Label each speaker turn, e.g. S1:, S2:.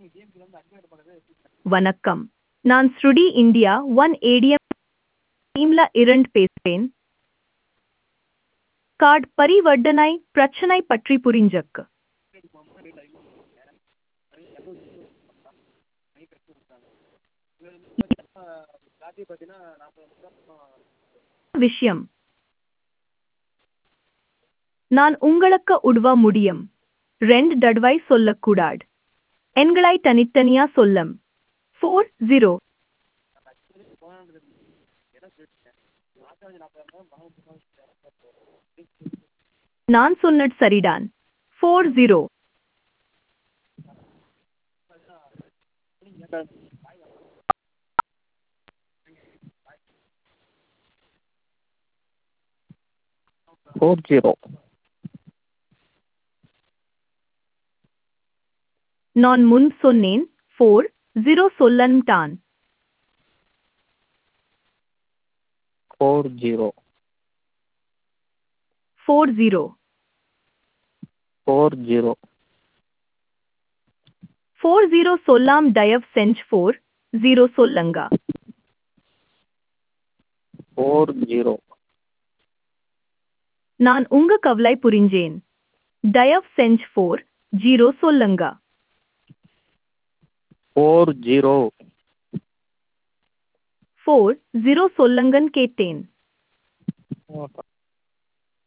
S1: வணக்கம் நான் ஸ்ருடி இந்தியா ஒன் ஏடிஎம் டீம்ல இரண்டு பேசுறேன் கார்டு பரிவர்த்தனை பிரச்சனை பற்றி புரிஞ்சக்கு விஷயம் நான் உங்களுக்கு உதவ முடியும் ரெண்டு தடவை சொல்லக்கூடாது எண்களை தனித்தனியா சொல்லம் ஃபோர் ஜீரோ நான் சொன்னது சரிதான் ஃபோர் ஜீரோ
S2: ஃபோர் ஜீரோ
S1: நான் முன் சொன்னேன் ஃபோர் ஜீரோ சொல்லன்தான்
S2: four zero
S1: four zero
S2: four zero
S1: four zero சொல்லாம் தயவு செஞ்சு ஃபோர் ஜீரோ சொல்லுங்க
S2: ஃபோர் ஜீரோ
S1: நான் உங்க கவலை புரிஞ்சேன் தயவு செஞ்சு ஃபோர் ஜீரோ சொல்லுங்க
S2: ஃபோர் ஜீரோ
S1: ஃபோர் ஜீரோ சொல்லுங்கன்னு கேட்டேன்
S2: ஓகே